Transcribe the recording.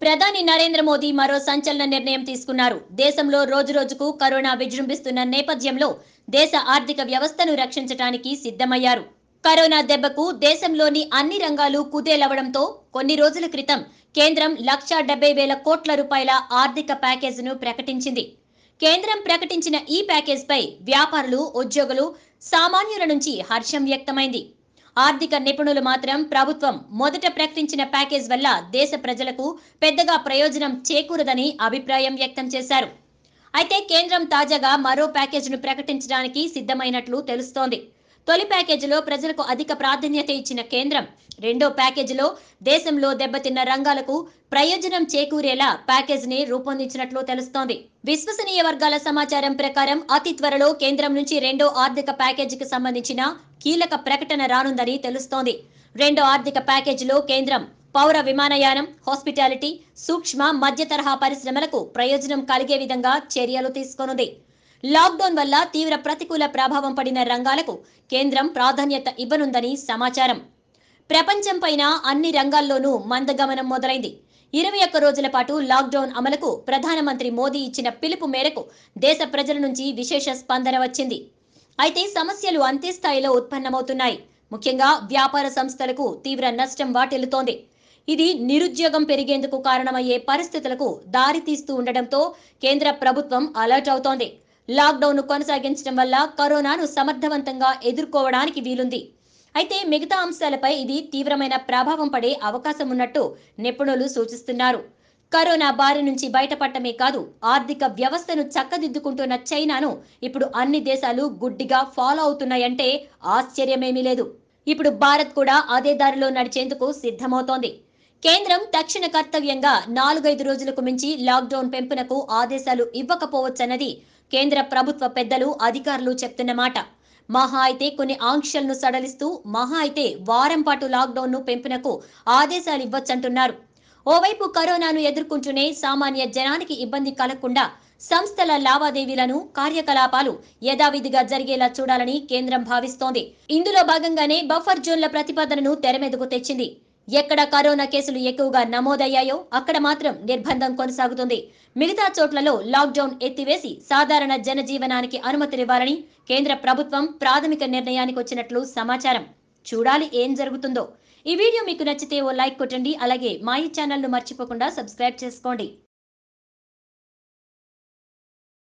ప్రధాని నరేంద్ర మోదీ మరో సంచలన నిర్ణయం తీసుకున్నారు దేశంలో రోజురోజుకు కరోనా విజృంభిస్తున్న నేపథ్యంలో దేశ ఆర్థిక వ్యవస్థను రక్షించడానికి సిద్ధమయ్యారు కరోనా దెబ్బకు దేశంలోని అన్ని రంగాలు కుదేలవడంతో కొన్ని రోజుల క్రితం కేంద్రం లక్షా డెబ్బై వేల కోట్ల రూపాయల ఆర్థిక ప్యాకేజీను ప్రకటించింది కేంద్రం ప్రకటించిన ఈ ప్యాకేజ్పై వ్యాపారులు ఉద్యోగులు సామాన్యుల నుంచి హర్షం వ్యక్తమైంది ఆర్థిక నిపుణులు మాత్రం ప్రభుత్వం మొదట ప్రకటించిన ప్యాకేజ్ వల్ల దేశ ప్రజలకు పెద్దగా ప్రయోజనం చేకూరదని అభిప్రాయం వ్యక్తం చేశారు అయితే కేంద్రం తాజాగా మరో ప్యాకేజీను ప్రకటించడానికి సిద్ధమైనట్లు తెలుస్తోంది తొలి ప్యాకేజీలో ప్రజలకు అధిక ప్రాధాన్యత ఇచ్చిన కేంద్రం రెండో ప్యాకేజీలో దేశంలో దెబ్బతిన్న రంగాలకు ప్రయోజనం చేకూరేలా ప్యాకేజీని రూపొందించినట్లు తెలుస్తోంది విశ్వసనీయ వర్గాల సమాచారం ప్రకారం అతి త్వరలో కేంద్రం నుంచి రెండో ఆర్థిక ప్యాకేజీకి సంబంధించిన కీలక ప్రకటన రానుందని తెలుస్తోంది రెండో ఆర్థిక ప్యాకేజీలో కేంద్రం పౌర విమానయానం హాస్పిటాలిటీ సూక్ష్మ మధ్య తరహా పరిశ్రమలకు ప్రయోజనం కలిగే విధంగా చర్యలు తీసుకోనుంది లాక్డౌన్ వల్ల తీవ్ర ప్రతికూల ప్రభావం పడిన రంగాలకు కేంద్రం ప్రాధాన్యత ఇవ్వనుందని సమాచారం ప్రపంచం పైన అన్ని రంగాల్లోనూ మందగమనం మొదలైంది ఇరవై ఒక్క రోజుల పాటు లాక్డౌన్ అమలుకు ప్రధానమంత్రి మోదీ ఇచ్చిన పిలుపు మేరకు దేశ ప్రజల నుంచి విశేష స్పందన వచ్చింది అయితే సమస్యలు అంతే స్థాయిలో ఉత్పన్నమవుతున్నాయి ముఖ్యంగా వ్యాపార సంస్థలకు తీవ్ర నష్టం వాటిల్లుతోంది ఇది నిరుద్యోగం పెరిగేందుకు కారణమయ్యే పరిస్థితులకు దారితీస్తూ ఉండడంతో కేంద్ర ప్రభుత్వం అలర్ట్ అవుతోంది లాక్డౌన్ కొనసాగించడం వల్ల కరోనాను సమర్థవంతంగా ఎదుర్కోవడానికి వీలుంది అయితే మిగతా అంశాలపై ఇది తీవ్రమైన ప్రభావం పడే అవకాశం ఉన్నట్టు నిపుణులు సూచిస్తున్నారు కరోనా బారి నుంచి బయటపడటమే కాదు ఆర్థిక వ్యవస్థను చక్కదిద్దుకుంటున్న చైనాను ఇప్పుడు అన్ని దేశాలు గుడ్డిగా ఫాలో అవుతున్నాయంటే ఆశ్చర్యమేమీ లేదు ఇప్పుడు భారత్ కూడా అదే దారిలో నడిచేందుకు సిద్ధమవుతోంది కేంద్రం తక్షణ కర్తవ్యంగా నాలుగైదు రోజులకు మించి లాక్డౌన్ పెంపునకు ఆదేశాలు ఇవ్వకపోవచ్చన్నది కేంద్ర ప్రభుత్వ పెద్దలు అధికారులు చెప్తున్న మాట మహా అయితే కొన్ని ఆంక్షలను సడలిస్తూ మహా అయితే వారం పాటు లాక్డౌన్ను పెంపునకు ఆదేశాలు ఇవ్వచ్చంటున్నారు ఓవైపు కరోనాను ఎదుర్కొంటూనే సామాన్య జనానికి ఇబ్బంది కలగకుండా సంస్థల లావాదేవీలను కార్యకలాపాలు యథావిధిగా జరిగేలా చూడాలని కేంద్రం భావిస్తోంది ఇందులో భాగంగానే బఫర్ జోన్ల ప్రతిపాదనను తెరమీదకు తెచ్చింది ఎక్కడ కరోనా కేసులు ఎక్కువగా నమోదయ్యాయో అక్కడ మాత్రం నిర్బంధం కొనసాగుతుంది మిగతా చోట్లలో లాక్డౌన్ ఎత్తివేసి సాధారణ జనజీవనానికి అనుమతినివ్వాలని కేంద్ర ప్రభుత్వం ప్రాథమిక నిర్ణయానికి వచ్చినట్లు సమాచారం చూడాలి ఏం జరుగుతుందో ఈ వీడియో మీకు నచ్చితే ఓ లైక్ కొట్టండి అలాగే మా ఈ ఛానల్ను మర్చిపోకుండా సబ్స్క్రైబ్ చేసుకోండి